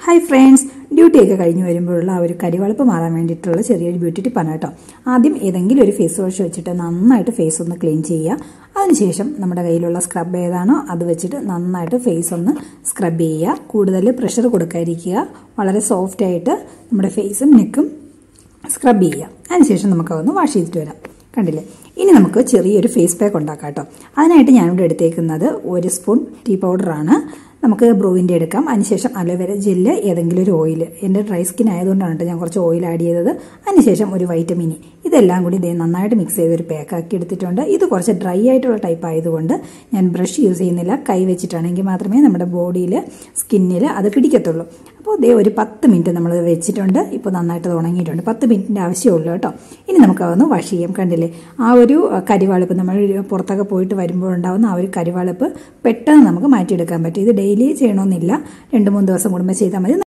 hi friends ഡ്യൂട്ടിയൊക്കെ കഴിഞ്ഞ് വരുമ്പോഴുള്ള ആ ഒരു കരിവളപ്പ് മാറാൻ വേണ്ടിയിട്ടുള്ള ചെറിയൊരു ബ്യൂട്ടി ടിപ്പാണ് കേട്ടോ ആദ്യം ഏതെങ്കിലും ഒരു ഫേസ് വാഷ് വെച്ചിട്ട് നന്നായിട്ട് ഫേസ് ഒന്ന് ക്ലീൻ ചെയ്യുക അതിനുശേഷം നമ്മുടെ കയ്യിലുള്ള സ്ക്രബ് ഏതാണോ അത് വെച്ചിട്ട് നന്നായിട്ട് ഫേസ് ഒന്ന് സ്ക്രബ് ചെയ്യുക കൂടുതൽ പ്രഷർ കൊടുക്കാതിരിക്കുക വളരെ സോഫ്റ്റ് ആയിട്ട് നമ്മുടെ ഫേസും നെക്കും സ്ക്രബ് ചെയ്യുക അതിനുശേഷം നമുക്കതൊന്ന് വാഷ് ചെയ്തിട്ട് വരാം കണ്ടില്ലേ ഇനി നമുക്ക് ചെറിയൊരു ഫേസ് പാക്ക് ഉണ്ടാക്കാം കേട്ടോ അതിനായിട്ട് ഞാനിവിടെ എടുത്തേക്കുന്നത് ഒരു സ്പൂൺ ടീ പൗഡറാണ് നമുക്ക് ബ്രൂവിൻ്റെ എടുക്കാം അതിനുശേഷം അലോവേര ജെല്ല് ഏതെങ്കിലും ഒരു ഓയിൽ എൻ്റെ ഡ്രൈ സ്കിൻ ആയതുകൊണ്ടാണ് കേട്ടോ ഞാൻ കുറച്ച് ഓയിൽ ആഡ് ചെയ്തത് അതിനുശേഷം ഒരു വൈറ്റമിനി ഇതെല്ലാം കൂടി ഇതേ നന്നായിട്ട് മിക്സ് ചെയ്ത് ഒരു പാക്കാക്കി എടുത്തിട്ടുണ്ട് ഇത് കുറച്ച് ഡ്രൈ ആയിട്ടുള്ള ടൈപ്പ് ആയതുകൊണ്ട് ഞാൻ ബ്രഷ് യൂസ് ചെയ്യുന്നില്ല കൈ വെച്ചിട്ടാണെങ്കിൽ മാത്രമേ നമ്മുടെ ബോഡിയിൽ സ്കിന്നിൽ അത് പിടിക്കത്തുള്ളൂ അപ്പോൾ ഇതേ ഒരു പത്ത് മിനിറ്റ് നമ്മൾ വെച്ചിട്ടുണ്ട് ഇപ്പോൾ നന്നായിട്ട് ഉണങ്ങിയിട്ടുണ്ട് പത്ത് മിനിറ്റിൻ്റെ ആവശ്യമുള്ളൂ കേട്ടോ ഇനി നമുക്ക് അതൊന്ന് വാഷ് ചെയ്യാം കണ്ടില്ലേ ആ ഒരു കരിവാളിപ്പ് നമ്മൾ പുറത്തൊക്കെ പോയിട്ട് വരുമ്പോൾ ഉണ്ടാകുന്ന ആ ഒരു കരിവാളിപ്പ് പെട്ടെന്ന് നമുക്ക് മാറ്റിയെടുക്കാൻ പറ്റും ഇത് ഡെയിലി ചെയ്യണമെന്നില്ല രണ്ട് മൂന്ന് ദിവസം കൂടുമ്പോൾ ചെയ്താൽ മതി